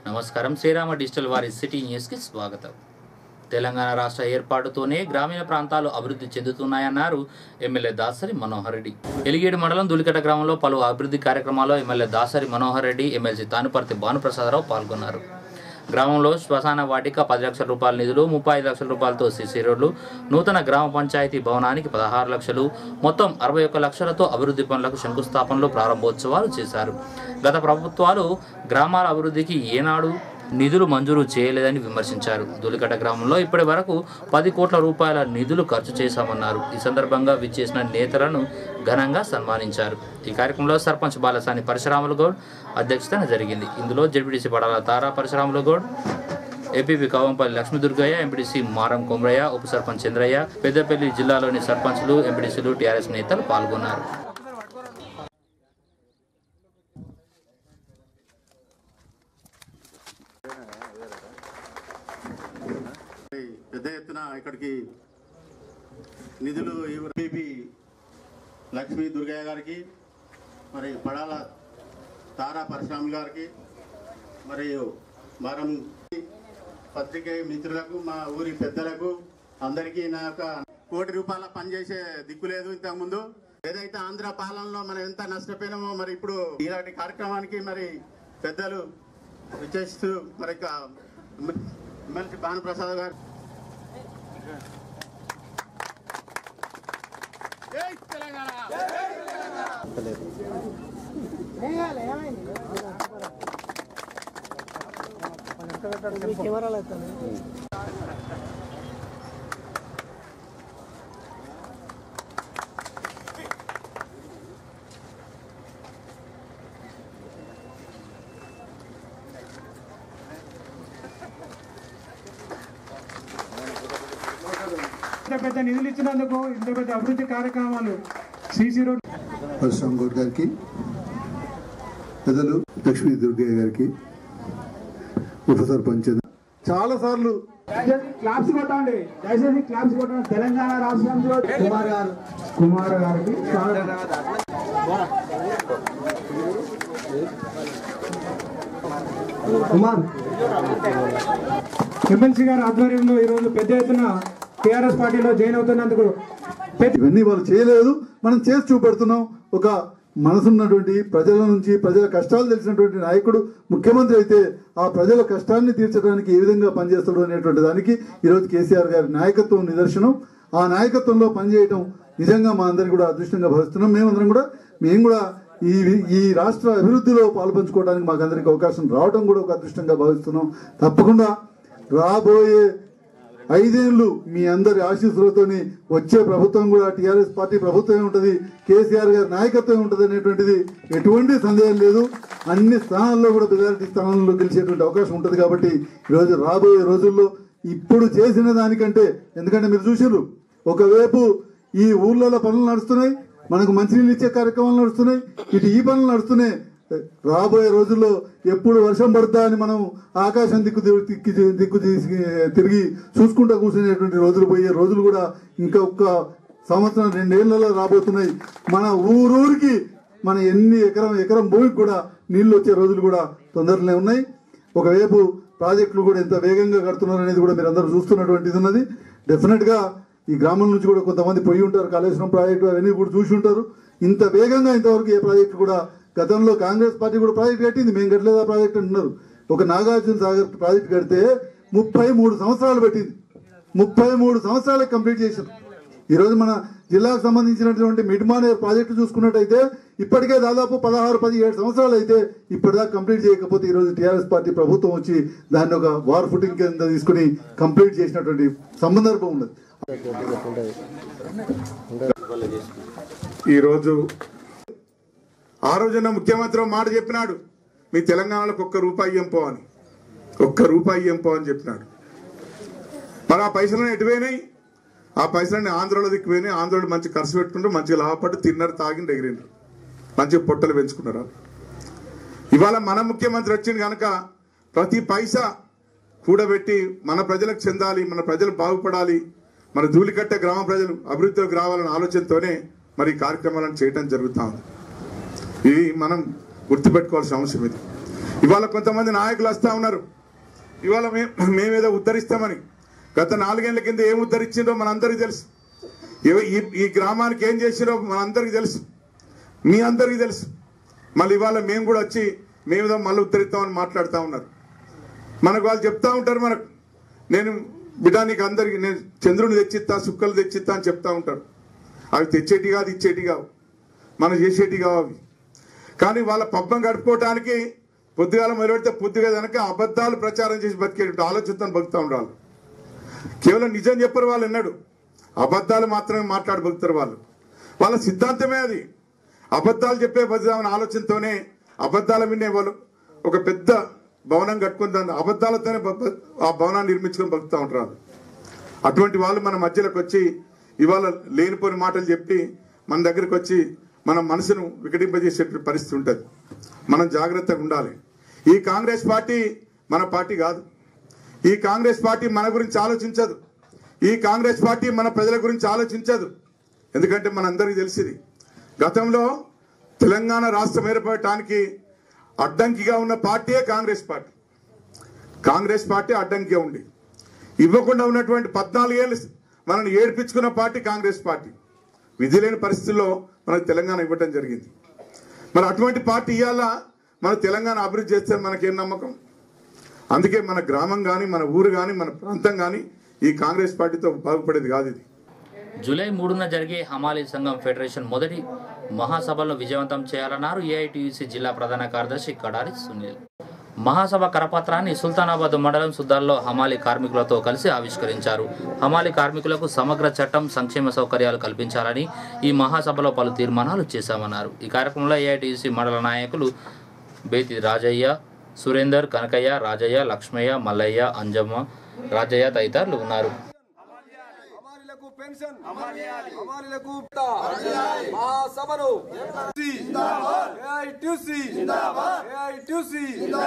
నమస్కారం శ్రీరామ డిజిటల్ వారి సిటీ న్యూస్కి స్వాగతం తెలంగాణ రాష్ట్ర ఏర్పాటుతోనే గ్రామీణ ప్రాంతాలు అభివృద్ధి చెందుతున్నాయన్నారు ఎమ్మెల్యే దాసరి మనోహర్ రెడ్డి ఎలిగేడు మండలం దులికట గ్రామంలో పలు అభివృద్ధి కార్యక్రమాల్లో ఎమ్మెల్యే దాసరి మనోహర్ రెడ్డి ఎమ్మెల్సీ తానుపర్తి భానుప్రసాదరావు పాల్గొన్నారు గ్రామంలో శ్మశాన వాటిక పది లక్షల రూపాయల నిధులు ముప్పై ఐదు లక్షల రూపాయలతో సిసి రోడ్లు నూతన గ్రామ పంచాయతీ భవనానికి పదహారు లక్షలు మొత్తం అరవై ఒక్క లక్షలతో అభివృద్ధి పనులకు శంకుస్థాపనలు ప్రారంభోత్సవాలు చేశారు గత ప్రభుత్వాలు గ్రామాల అభివృద్ధికి ఏనాడు నిధులు మంజూరు చేయలేదని విమర్శించారు దులికట గ్రామంలో ఇప్పటి వరకు పది కోట్ల రూపాయల నిధులు ఖర్చు చేశామన్నారు ఈ సందర్భంగా విచ్చేసిన నేతలను ఘనంగా సన్మానించారు ఈ కార్యక్రమంలో సర్పంచ్ బాలసాని పరశురాములు గౌడ్ అధ్యక్షతన జరిగింది ఇందులో ZPTC Padala Tara Parasuramulu Goud APP Kavampalli Lakshmidurgaiah MPDC Maram Komaraiah ఉప సర్పంచ్ చంద్రయ్య పెద్దపల్లి జిల్లాలోని సర్పంచ్లు ఎంపీడీసీలు టీఆర్ఎస్ నేతలు పాల్గొన్నారు మరి పెద్ద ఎత్తున ఇక్కడికి నిధులు బీబీ లక్ష్మీ దుర్గయ్య గారికి మరి పడాల తారా పరశురాములు గారికి మరియు మరం పత్రిక మిత్రులకు మా ఊరి పెద్దలకు అందరికీ నా యొక్క కోటి రూపాయల పనిచేసే దిక్కు లేదు ఇంతకుముందు ఏదైతే ఆంధ్ర పాలనలో మనం ఎంత నష్టపోయినామో మరి ఇప్పుడు ఇలాంటి కార్యక్రమానికి మరి పెద్దలు విచ్చేస్తూ మరి ఇక ఎమ్మెల్సీ భానుప్రసాద్ గారు ఇంత పెద్ద నిధులు ఇచ్చినందుకు ఇంత పెద్ద అభివృద్ధి కార్యక్రమాలు సీసీ రోడ్ పరశురామ్ గౌడ్ గారికి పెద్దలు లక్ష్మీ దుర్గయ్య గారికి ఉప సర్పంచ్ చాలా సార్లు దయచేసి క్లాప్స్ కొట్టండి దయచేసి క్లాప్స్ కొట్టండి తెలంగాణ రాష్ట్రంలో కుమార్ గారు కుమార్ గారికి కుమార్ ఎమ్మెల్సీ గారి ఆధ్వర్యంలో ఈరోజు పెద్ద ఎత్తున టీఆర్ఎస్ పార్టీలో జాయిన్ అవుతున్నందుకు పెద్ద ఇవన్నీ వాళ్ళు చేయలేదు మనం చేసి చూపెడుతున్నాం ఒక మనసున్నటువంటి ప్రజల నుంచి ప్రజల కష్టాలు తెలిసినటువంటి నాయకుడు ముఖ్యమంత్రి అయితే ఆ ప్రజల కష్టాన్ని తీర్చడానికి ఏ విధంగా పనిచేస్తాడు అనేటువంటి దానికి ఈరోజు కేసీఆర్ గారి నాయకత్వం నిదర్శనం ఆ నాయకత్వంలో పనిచేయటం నిజంగా మా అందరికీ కూడా అదృష్టంగా భావిస్తున్నాం మేమందరం కూడా మేము కూడా ఈ ఈ రాష్ట్ర అభివృద్ధిలో పాల్పంచుకోవడానికి మాకు అందరికీ అవకాశం రావడం కూడా ఒక అదృష్టంగా భావిస్తున్నాం తప్పకుండా రాబోయే ఐదేళ్లు మీ అందరి ఆశీస్సులతోని వచ్చే ప్రభుత్వం కూడా టీఆర్ఎస్ పార్టీ ప్రభుత్వమే ఉంటుంది కేసీఆర్ గారి నాయకత్వం ఉంటుంది అనేటువంటిది ఎటువంటి సందేహం లేదు అన్ని స్థానాల్లో కూడా మెజారిటీ స్థానాల్లో గెలిచేటువంటి అవకాశం ఉంటుంది కాబట్టి ఈరోజు రాబోయే రోజుల్లో ఇప్పుడు చేసిన దానికంటే ఎందుకంటే మీరు చూసారు ఒకవైపు ఈ ఊర్లలో పనులు నడుస్తున్నాయి మనకు మంచినీళ్ళు ఇచ్చే కార్యక్రమాలు నడుస్తున్నాయి ఇటు ఈ పనులు నడుస్తున్నాయి రాబోయే రోజుల్లో ఎప్పుడు వర్షం పడుతుందా అని మనం ఆకాశం దిక్కు తి- దిక్కు దిక్కు తీసి తిరిగి చూసుకుంటూ కూర్చునేటువంటి రోజులు పోయే రోజులు కూడా ఇంకా ఒక్క సంవత్సరం రెండేళ్లలో రాబోతున్నాయి మన ఊరూరికి మన ఎన్ని ఎకరం ఎకరం భూమికి కూడా నీళ్లు వచ్చే రోజులు కూడా తొందరలో ఉన్నాయి ఒకవైపు ప్రాజెక్టులు కూడా ఎంత వేగంగా కడుతున్నారు అనేది కూడా మీరు అందరూ చూస్తున్నటువంటిది ఉన్నది డెఫినెట్ గా ఈ గ్రామం నుంచి కూడా కొంతమంది పోయి ఉంటారు కాళేశ్వరం ప్రాజెక్టు అవన్నీ కూడా చూసి ఉంటారు ఇంత వేగంగా ఇంతవరకు ఏ ప్రాజెక్టు కూడా గతంలో కాంగ్రెస్ పార్టీ కూడా ప్రాజెక్ట్ కట్టింది మేము కట్టలేదు ఆ ప్రాజెక్ట్ అంటున్నారు ఒక నాగార్జున సాగర్ ప్రాజెక్ట్ కడితే ముప్పై మూడు సంవత్సరాలు పెట్టింది ముప్పై మూడు సంవత్సరాలకు కంప్లీట్ చేశారు ఈరోజు మన జిల్లాకు సంబంధించినటువంటి మిడ్ మానేర్ ప్రాజెక్టు చూసుకున్నట్టయితే ఇప్పటికే దాదాపు పదహారు పదిహేడు సంవత్సరాలు అయితే ఇప్పటిదాకా కంప్లీట్ చేయకపోతే ఈరోజు టీఆర్ఎస్ పార్టీ ప్రభుత్వం వచ్చి దాన్ని ఒక వార్ ఫుటింగ్ కింద తీసుకుని కంప్లీట్ చేసినటువంటి సందర్భం ఉన్నది ఈరోజు ఆ రోజున ముఖ్యమంత్రి ఒక మాట చెప్పినాడు మీ తెలంగాణలోకి ఒక్క రూపాయి ఇయ్యం పో అని ఒక్క రూపాయి ఇయ్యం పో అని చెప్పినాడు మరి ఆ పైసలను ఎటుపోయినాయి ఆ పైసలని ఆంధ్రలో దిక్కుపోయినాయి ఆంధ్రలో మంచి ఖర్చు పెట్టుకుంటూ మంచిగా లాభపడి తిన్నారు తాగి ఎగిరిండ్రు మంచిగా పొట్టలు పెంచుకున్నారు ఇవాళ మన ముఖ్యమంత్రి వచ్చింది కనుక ప్రతి పైసా కూడబెట్టి మన ప్రజలకు చెందాలి మన ప్రజలు బాగుపడాలి మన ధూళికట్ట గ్రామ ప్రజలు అభివృద్ధిలోకి రావాలన్న ఆలోచనతోనే మరి ఈ కార్యక్రమాలను చేయడం జరుగుతా ఉంది ఇది మనం గుర్తుపెట్టుకోవాల్సిన అవసరం ఇది ఇవాళ కొంతమంది నాయకులు వస్తా ఉన్నారు ఇవాళ మే మేమేదో ఉద్ధరిస్తామని గత నాలుగేళ్ల కింద ఏం ఉద్ధరించిందో మనందరికీ తెలుసు ఎవ- ఈ ఈ గ్రామానికి ఏం చేసిరో మనందరికీ తెలుసు మీ అందరికీ తెలుసు మళ్ళీ ఇవాళ మేము కూడా వచ్చి మేమేదో మళ్ళీ ఉద్ధరిస్తామని మాట్లాడుతూ ఉన్నారు మనకు వాళ్ళు చెప్తా ఉంటారు మనకు నేను బిడ్డ నీకు అందరికి నేను చంద్రుని తెచ్చిస్తా సుక్కలు తెచ్చిస్తా అని చెప్తా ఉంటారు అవి తెచ్చేటి కాదు ఇచ్చేటి కావు మనం చేసేటి కావు అవి కానీ వాళ్ళ పబ్బం గడుపుకోవటానికి పొద్దుగాల మొదలెడితే పొద్దుగా కనుక అబద్ధాలు ప్రచారం చేసి బతికేట ఆలోచనతో బతుకుతా ఉండాలి కేవలం నిజం చెప్పరు వాళ్ళు ఎన్నడు అబద్ధాలు మాత్రమే మాట్లాడి బతుకుతారు వాళ్ళు వాళ్ళ సిద్ధాంతమే అది అబద్ధాలు చెప్పే బతుకుదామని ఆలోచనతోనే అబద్ధాల మీదే వాళ్ళు ఒక పెద్ద భవనం కట్టుకుని దాన్ని అబద్ధాలతోనే బ- బ- ఆ భవనాన్ని నిర్మించుకొని బతుకుతా ఉంటారు వాళ్ళు. అటువంటి వాళ్ళు మన మధ్యలోకి వచ్చి ఇవాళ లేనిపోని మాటలు చెప్పి మన దగ్గరికి వచ్చి మన మనసును వికటింపజేసే పరిస్థితి ఉంటుంది మనం జాగ్రత్తగా ఉండాలి ఈ కాంగ్రెస్ పార్టీ మన పార్టీ కాదు ఈ కాంగ్రెస్ పార్టీ మన గురించి ఆలోచించదు ఈ కాంగ్రెస్ పార్టీ మన ప్రజల గురించి ఆలోచించదు ఎందుకంటే మనందరికీ తెలిసింది గతంలో తెలంగాణ రాష్ట్రం ఏర్పడటానికి అడ్డంకిగా ఉన్న పార్టీయే కాంగ్రెస్ పార్టీ కాంగ్రెస్ పార్టీ అడ్డంకిగా ఉంది ఇవ్వకుండా ఉన్నటువంటి పద్నాలుగేళ్ళు మనల్ని ఏడ్పించుకున్న పార్టీ కాంగ్రెస్ పార్టీ విధి లేని పరిస్థితుల్లో మనకు తెలంగాణ ఇవ్వటం జరిగింది మరి అటువంటి పార్టీ ఇవాళ మన తెలంగాణ అభివృద్ధి చేస్తే మనకేం నమ్మకం అందుకే మన గ్రామం కానీ మన ఊరు కానీ మన ప్రాంతం కానీ ఈ కాంగ్రెస్ పార్టీతో బాగుపడేది కాదు ఇది జూలై మూడున జరిగే హమాలీ సంఘం ఫెడరేషన్ మొదటి మహాసభలను విజయవంతం చేయాలన్నారు ఏఐటీయూసీ జిల్లా ప్రధాన కార్యదర్శి కడారి సునీల్ మహాసభ కరపత్రాన్ని సుల్తానాబాద్ మండలం సుద్దాల్లో హమాలీ కార్మికులతో కలిసి ఆవిష్కరించారు హమాలీ కార్మికులకు సమగ్ర చట్టం సంక్షేమ సౌకర్యాలు కల్పించాలని ఈ మహాసభలో పలు తీర్మానాలు చేశామన్నారు ఈ కార్యక్రమంలో ఏఐటీయూసీ మండల నాయకులు బేతి రాజయ్య సురేందర్ కనకయ్య రాజయ్య లక్ష్మయ్య మల్లయ్య అంజమ్మ రాజయ్య తదితరులు ఉన్నారు హమాలీలకు పెన్షన్ హమాలీలకు మహాసభను ఏఐటీసీ ఏఐటీసీ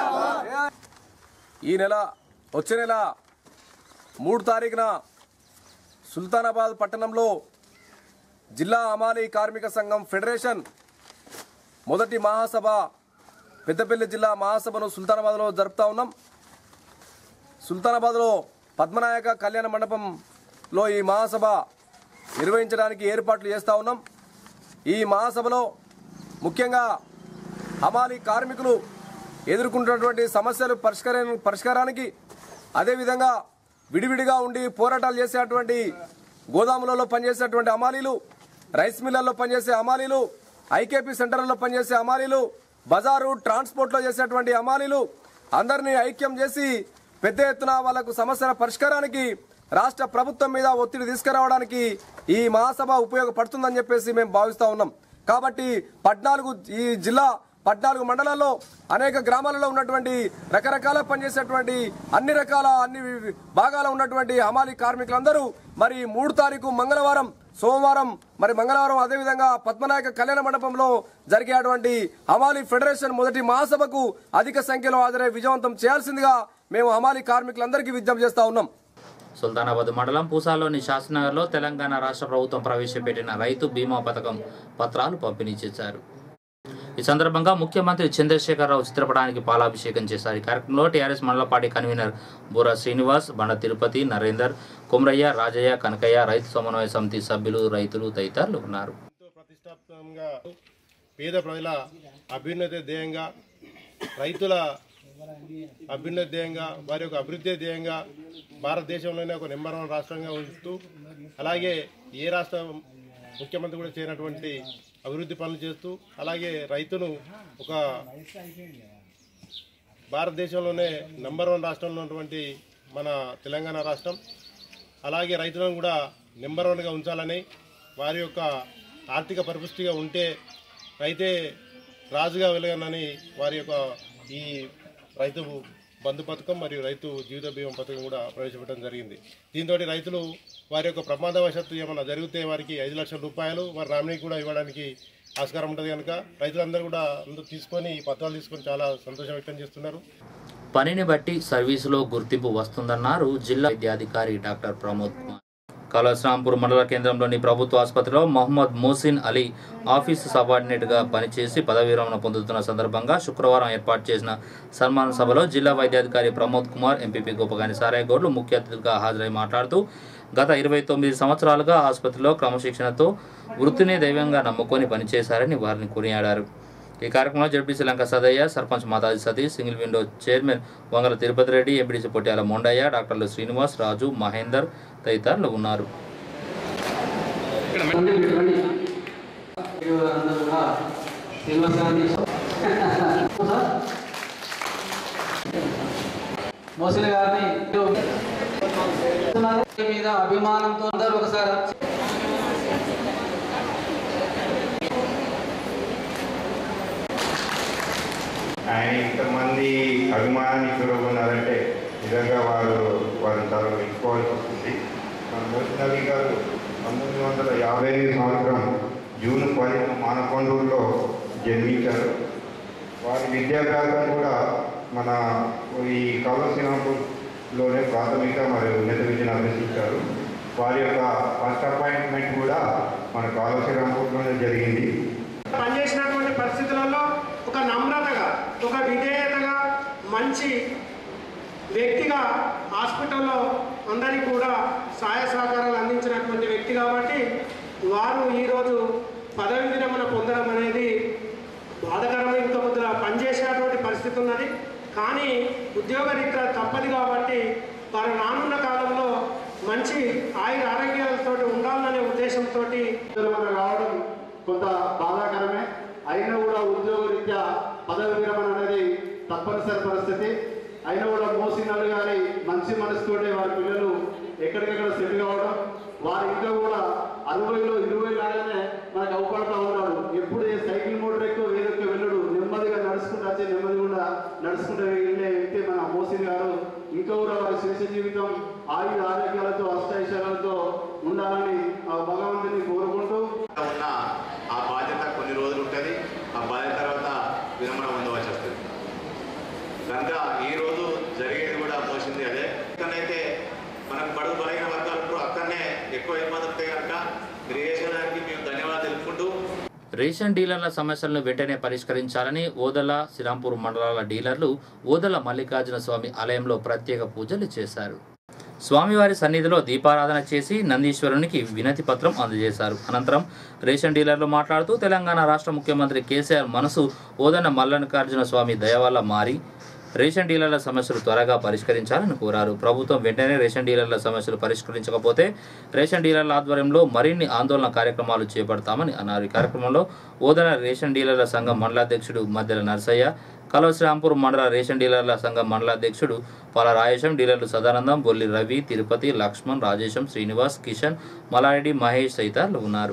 ఈ నెల వచ్చే నెల మూడు తారీఖున సుల్తానాబాద్ పట్టణంలో జిల్లా హమాలీ కార్మిక సంఘం ఫెడరేషన్ మొదటి మహాసభ పెద్దపల్లి జిల్లా మహాసభను సుల్తానాబాద్లో జరుపుతా ఉన్నాం సుల్తానాబాద్లో పద్మనాయక కళ్యాణ మండపంలో ఈ మహాసభ నిర్వహించడానికి ఏర్పాట్లు చేస్తూ ఉన్నాం ఈ మహాసభలో ముఖ్యంగా హమాలీ కార్మికులు ఎదుర్కొంటున్నటువంటి సమస్యలు పరిష్కార పరిష్కారానికి అదేవిధంగా విడివిడిగా ఉండి పోరాటాలు చేసేటువంటి గోదాములలో పనిచేసేటువంటి హమాలీలు రైస్ మిల్లర్లో పనిచేసే హమాలీలు ఐకేపీ సెంటర్లలో పనిచేసే హమాలీలు బజారు ట్రాన్స్పోర్ట్లో చేసేటువంటి హమాలీలు అందరినీ ఐక్యం చేసి పెద్ద ఎత్తున వాళ్లకు సమస్యల పరిష్కారానికి రాష్ట్ర ప్రభుత్వం మీద ఒత్తిడి తీసుకురావడానికి ఈ మహాసభ ఉపయోగపడుతుందని చెప్పేసి మేము భావిస్తా ఉన్నాం కాబట్టి పద్నాలుగు ఈ జిల్లా పద్నాలుగు మండలాల్లో అనేక గ్రామాలలో ఉన్నటువంటి రకరకాల పనిచేసేటువంటి అన్ని రకాల అన్ని భాగాల ఉన్నటువంటి హమాలీ కార్మికులందరూ మరి మూడు తారీఖు మంగళవారం సోమవారం మరి మంగళవారం అదేవిధంగా పద్మనాయక కళ్యాణ మండపంలో జరిగేటువంటి హమాలీ ఫెడరేషన్ మొదటి మహాసభకు అధిక సంఖ్యలో హాజరై విజయవంతం చేయాల్సిందిగా మేము హమాలీ కార్మికులందరికీ విజ్ఞప్తి చేస్తా ఉన్నాం సుల్తానాబాద్ మండలం పూసాలోని శాసనగర్లో తెలంగాణ రాష్ట్ర ప్రభుత్వం ప్రవేశపెట్టిన రైతు బీమా పథకం పత్రాలు పంపిణీ చేశారు ఈ సందర్భంగా ముఖ్యమంత్రి చంద్రశేఖరరావు చిత్రపటానికి పాలాభిషేకం చేశారు ఈ కార్యక్రమంలో టీఆర్ఎస్ మండల పార్టీ కన్వీనర్ బూరా శ్రీనివాస్ బండ తిరుపతి నరేందర్ కుమ్రయ్య రాజయ్య కనకయ్య రైతు సమన్వయ సమితి సభ్యులు రైతులు తదితరులు ఉన్నారు ఎంతో ప్రతిష్టాత్మకంగా పేద ప్రజల అభ్యున్నతి ధ్యేయంగా రైతుల అభ్యున్నతి ధ్యేయంగా వారి యొక్క అభివృద్ధి ధ్యేయంగా భారతదేశంలోనే ఒక నెంబర్ వన్ రాష్ట్రంగా ఉంచుతూ అలాగే ఏ రాష్ట్ర ముఖ్యమంత్రి కూడా చేయనటువంటి అభివృద్ధి పనులు చేస్తూ అలాగే రైతును ఒక భారతదేశంలోనే నంబర్ వన్ రాష్ట్రంలో ఉన్నటువంటి మన తెలంగాణ రాష్ట్రం అలాగే రైతులను కూడా నెంబర్ వన్గా ఉంచాలని వారి యొక్క ఆర్థిక పరిపుష్టిగా ఉంటే రైతే రాజుగా వెలగనని వారి యొక్క ఈ రైతు బంధు పథకం మరియు రైతు జీవిత బీమా పథకం కూడా ప్రవేశపెట్టడం జరిగింది దీంతో రైతులు వారి యొక్క ప్రమాదవశాత్తు ఏమైనా జరిగితే వారికి ఐదు లక్షల రూపాయలు వారి నామినీకి కూడా ఇవ్వడానికి ఆస్కారం ఉంటుంది కనుక రైతులందరూ కూడా అందరూ తీసుకొని ఈ పత్రాలు తీసుకొని చాలా సంతోషం వ్యక్తం చేస్తున్నారు పనిని బట్టి సర్వీసులో గుర్తింపు వస్తుందన్నారు జిల్లా వైద్యాధికారి డాక్టర్ ప్రమోద్ కుమార్ కలశ్రాంపూర్ మండల కేంద్రంలోని ప్రభుత్వ ఆసుపత్రిలో మహమ్మద్ మోసిన్ అలీ ఆఫీసు సబార్డినేట్గా పనిచేసి పదవీ విరమణ పొందుతున్న సందర్భంగా శుక్రవారం ఏర్పాటు చేసిన సన్మాన సభలో జిల్లా వైద్యాధికారి ప్రమోద్ కుమార్ ఎంపీపీ గోపగాని సారాయగౌడ్లు ముఖ్య అతిథిగా హాజరై మాట్లాడుతూ గత ఇరవై తొమ్మిది సంవత్సరాలుగా ఆసుపత్రిలో క్రమశిక్షణతో వృత్తిని దైవంగా నమ్ముకొని పనిచేశారని వారిని కొనియాడారు ఈ కార్యక్రమంలో ZPC Lanka Sadaiah sarpanch Mataji Satish single window chairman Vangala Tirupati Reddy MPDC Potyala Mondaiah డాక్టర్లు శ్రీనివాస్ రాజు మహేందర్ తదితరులు ఉన్నారు మోసిన గారిని మీద అభిమానంతో అందరూ ఒకసారి ఆయన ఇంతమంది అభిమానాన్ని చూరగొన్నారంటే నిజంగా వారు వారు చాలా మెచ్చుకోవాల్సి వస్తుంది మన మోసినవి గారు పంతొమ్మిది వందల యాభై ఐదు సంవత్సరం జూన్ పదిహేను మానకొండూరులో జన్మించారు వారి విద్యాభ్యాసం కూడా మన ఈ కౌలశ్రీరాంపూర్లోనే ప్రాథమిక మరియు ఉన్నత విద్యను అభ్యసించారు వారి యొక్క ఫస్ట్ అపాయింట్మెంట్ కూడా మన కాళశ్రీరాంపూర్లోనే జరిగింది పనిచేసినటువంటి పరిస్థితులలో ఒక నమ్రతగా ఒక విధేయతగా మంచి వ్యక్తిగా హాస్పిటల్లో అందరికీ కూడా సహాయ సహకారాలు అందించినటువంటి వ్యక్తి కాబట్టి వారు ఈరోజు పదవి విరమణ పొందడం అనేది బాధకరమైన ఇంత ముద్ర పనిచేసినటువంటి పరిస్థితి ఉన్నది కానీ ఉద్యోగరీత్యా తప్పదు కాబట్టి వారు రానున్న కాలంలో మంచి ఆయుర ఆరోగ్యాలతో ఉండాలనే ఉద్దేశంతో విరమణ రావడం కొంత బాధాకరమే అయినా కూడా ఉద్యోగరీత్యా పదవి విరమణ అనేది తప్పనిసరి పరిస్థితి అయినా కూడా మోసినాలు గారి మంచి మనసుతోటే వారి పిల్లలు ఎక్కడికెక్కడ సెటిల్ కావడం వారి ఇంట్లో కూడా అరవైలో ఇరవై లాగానే మనకు అవపడతా ఉన్నాడు ఎప్పుడు ఏ సైకిల్ మోటార్ ఎక్కువ వేదొక్క వెళ్ళడు నెమ్మదిగా నడుచుకుంటూ వచ్చి నెమ్మదిగా నడుచుకుంటూ వెళ్ళే వ్యక్తి మన మోసిన్ గారు ఇంకా కూడా వారి శేష జీవితం ఆయుధ ఆరోగ్యాలతో అష్టైశ్వర్యాలతో ఉండాలని ఆ భగవంతుని కోరుకుంటూ ఉన్న ఆ బాధ్యత కొన్ని రోజులు ఉంటుంది ఆ బాధ్యత తర్వాత విరమణ పొందవలసి వస్తుంది కనుక ఈ రోజు జరిగేది కూడా మోసింది అదే ఇక్కడైతే మనకు బడుగు బలైన వర్గాలు ఉంటారు అక్కడనే ఎక్కువ ఇబ్బంది ఉంటాయి కనుక మీరు చేసేదానికి మేము ధన్యవాదాలు తెలుపుకుంటూ రేషన్ డీలర్ల సమస్యలను వెంటనే పరిష్కరించాలని ఓదల శ్రీరాంపూర్ మండలాల డీలర్లు ఓదల మల్లికార్జున స్వామి ఆలయంలో ప్రత్యేక పూజలు చేశారు స్వామివారి సన్నిధిలో దీపారాధన చేసి నందీశ్వరునికి వినతి పత్రం అందజేశారు అనంతరం రేషన్ డీలర్లు మాట్లాడుతూ తెలంగాణ రాష్ట్ర ముఖ్యమంత్రి కేసీఆర్ మనసు ఓదన మల్లికార్జున స్వామి దయ వల్ల మారి రేషన్ డీలర్ల సమస్యలు త్వరగా పరిష్కరించాలని కోరారు ప్రభుత్వం వెంటనే రేషన్ డీలర్ల సమస్యలు పరిష్కరించకపోతే రేషన్ డీలర్ల ఆధ్వర్యంలో మరిన్ని ఆందోళన కార్యక్రమాలు చేపడతామని అన్నారు ఈ కార్యక్రమంలో ఓదన రేషన్ డీలర్ల సంఘం మండలాధ్యక్షుడు మద్దెల నర్సయ్య కలవశ్రాంపూర్ మండల రేషన్ డీలర్ల సంఘం మండలాధ్యక్షుడు పాల రాయేశం డీలర్లు సదానందం బొల్లి రవి తిరుపతి లక్ష్మణ్ రాజేశం శ్రీనివాస్ కిషన్ మలారెడ్డి మహేష్ తదితరులు ఉన్నారు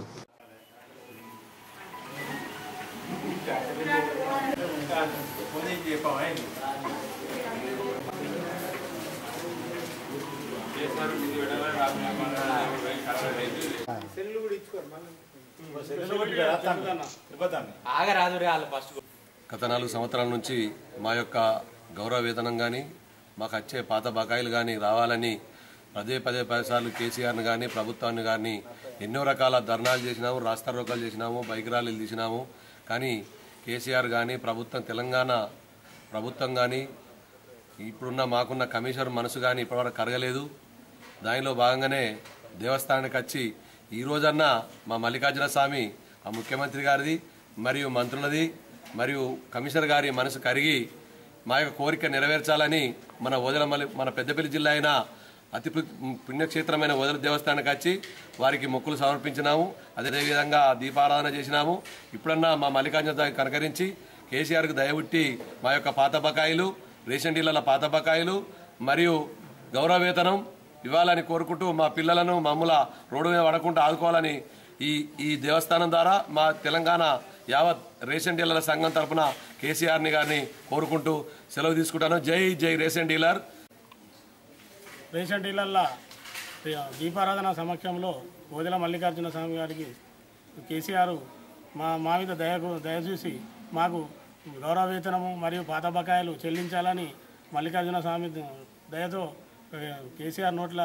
గత నాలుగు సంవత్సరాల నుంచి మా యొక్క గౌరవ వేతనం కానీ మాకు వచ్చే పాత బకాయిలు కానీ రావాలని పదే పదే పదిసార్లు కేసీఆర్ని కానీ ప్రభుత్వాన్ని కానీ ఎన్నో రకాల ధర్నాలు చేసినాము రాస్తారోకాలు చేసినాము బైక్ ర్యాలీలు తీసినాము కానీ కేసీఆర్ కానీ ప్రభుత్వం తెలంగాణ ప్రభుత్వం కానీ ఇప్పుడున్న మాకున్న కమిషనర్ మనసు కానీ ఇప్పటివరకు కరగలేదు దానిలో భాగంగానే దేవస్థానానికి వచ్చి ఈ రోజన్నా మా మల్లికార్జున స్వామి ఆ ముఖ్యమంత్రి గారిది మరియు మంత్రులది మరియు కమిషనర్ గారి మనసు కరిగి మా యొక్క కోరిక నెరవేర్చాలని మన ఓదల మల్లి మన పెద్దపల్లి జిల్లా అయిన అతి పు- పుణ్యక్షేత్రమైన ఓదల దేవస్థానానికి వచ్చి వారికి మొక్కులు సమర్పించినాము అదేవిధంగా దీపారాధన చేసినాము ఇప్పుడన్నా మా మల్లికార్జున స్వామి కనకరించి కేసీఆర్కు దయబుట్టి మా యొక్క పాత బకాయిలు రేషన్ డీలర్ల పాత బకాయిలు మరియు గౌరవ వేతనం ఇవ్వాలని కోరుకుంటూ మా పిల్లలను మమ్మల రోడ్డు మీద పడకుండా ఆదుకోవాలని ఈ ఈ దేవస్థానం ద్వారా మా తెలంగాణ యావత్ రేషన్ డీలర్ల సంఘం తరపున కేసీఆర్ని గారిని కోరుకుంటూ సెలవు తీసుకుంటాను జై జై రేషన్ డీలర్ రేషన్ డీలర్ల దీపారాధన సమక్షంలో ఓదెల మల్లికార్జున స్వామి గారికి కేసీఆర్ మా మా మీద దయకు దయచూసి మాకు గౌరవ వేతనము మరియు పాత బకాయిలు చెల్లించాలని మల్లికార్జున స్వామి దయతో ఏ, కేసీఆర్ నోట్ల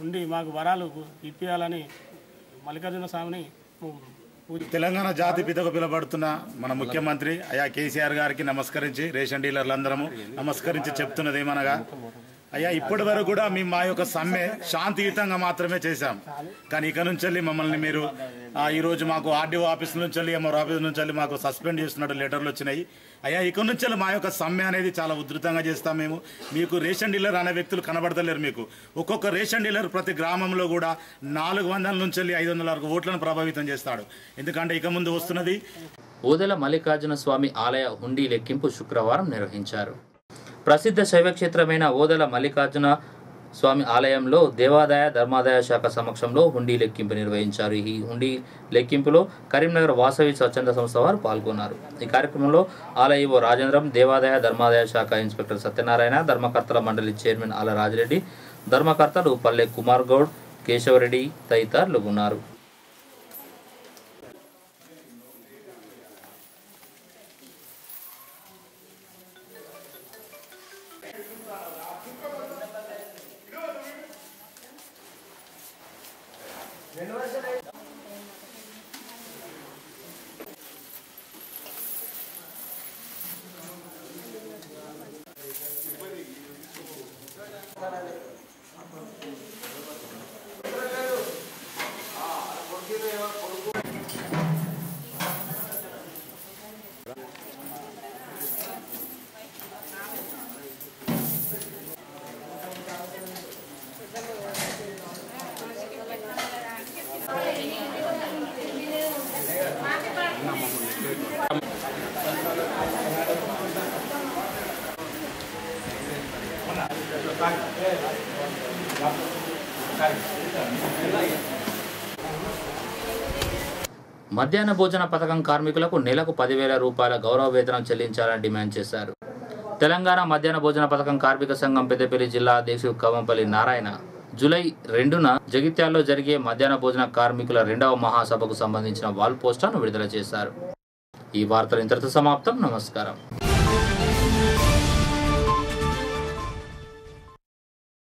ఉండి మాకు వరాలు ఇప్పించాలని మల్లికార్జున స్వామిని పూజ తెలంగాణ జాతి పితకు పిలువబడుతున్న మన ముఖ్యమంత్రి అయా కేసీఆర్ గారికి నమస్కరించి రేషన్ డీలర్లందరము నమస్కరించి చెప్తున్నది ఏమనగా అయ్యా ఇప్పటి వరకు కూడా మేము మా యొక్క సమ్మె శాంతియుతంగా మాత్రమే చేశాం కానీ ఇక నుంచి వెళ్ళి మమ్మల్ని మీరు ఆ, ఈ రోజు మాకు ఆర్డీఓ ఆఫీస్ నుంచి వెళ్ళి ఎంఆర్ ఆఫీస్ నుంచి వెళ్ళి మాకు సస్పెండ్ చేస్తున్నట్టు లెటర్లు వచ్చినాయి అయ్యా ఇక నుంచి వెళ్ళి మా యొక్క సమ్మె అనేది చాలా ఉధృతంగా చేస్తాం మేము మీకు రేషన్ డీలర్ అనే వ్యక్తులు కనబడతలేరు మీకు ఒక్కొక్క రేషన్ డీలర్ ప్రతి గ్రామంలో కూడా నాలుగు వందల నుంచి వెళ్ళి ఐదు వందల వరకు ఓట్లను ప్రభావితం చేస్తాడు ఎందుకంటే ఇక ముందు వస్తున్నది ఓదెల మల్లికార్జున స్వామి ఆలయ హుండీ లెక్కింపు శుక్రవారం నిర్వహించారు ప్రసిద్ధ శైవక్షేత్రమైన ఓదెల మల్లికార్జున స్వామి ఆలయంలో దేవాదాయ ధర్మాదాయ శాఖ సమక్షంలో హుండీ లెక్కింపు నిర్వహించారు ఈ హుండీ లెక్కింపులో కరీంనగర్ వాసవి స్వచ్ఛంద సంస్థ వారు పాల్గొన్నారు ఈ కార్యక్రమంలో ఆలయ ఈవో రాజేంద్రం దేవాదాయ ధర్మాదాయ శాఖ ఇన్స్పెక్టర్ సత్యనారాయణ ధర్మకర్తల మండలి చైర్మన్ ఆల రాజిరెడ్డి ధర్మకర్తలు పల్లె కుమార్ గౌడ్ కేశవరెడ్డి తదితరులు ఉన్నారు మధ్యాహ్న భోజన పథకం కార్మికులకు నెలకు పదివేల రూపాయల గౌరవ వేతనం చెల్లించాలని డిమాండ్ చేశారు తెలంగాణ మధ్యాహ్న భోజన పథకం కార్మిక సంఘం పెద్దపల్లి జిల్లా అధ్యక్షుడు కవంపల్లి నారాయణ జూలై రెండున జగిత్యాల్లో జరిగే మధ్యాహ్న భోజన కార్మికుల రెండవ మహాసభకు సంబంధించిన వాల్ పోస్టర్ను విడుదల చేశారు ఈ వార్తలు ఇంతటితో సమాప్తం నమస్కారం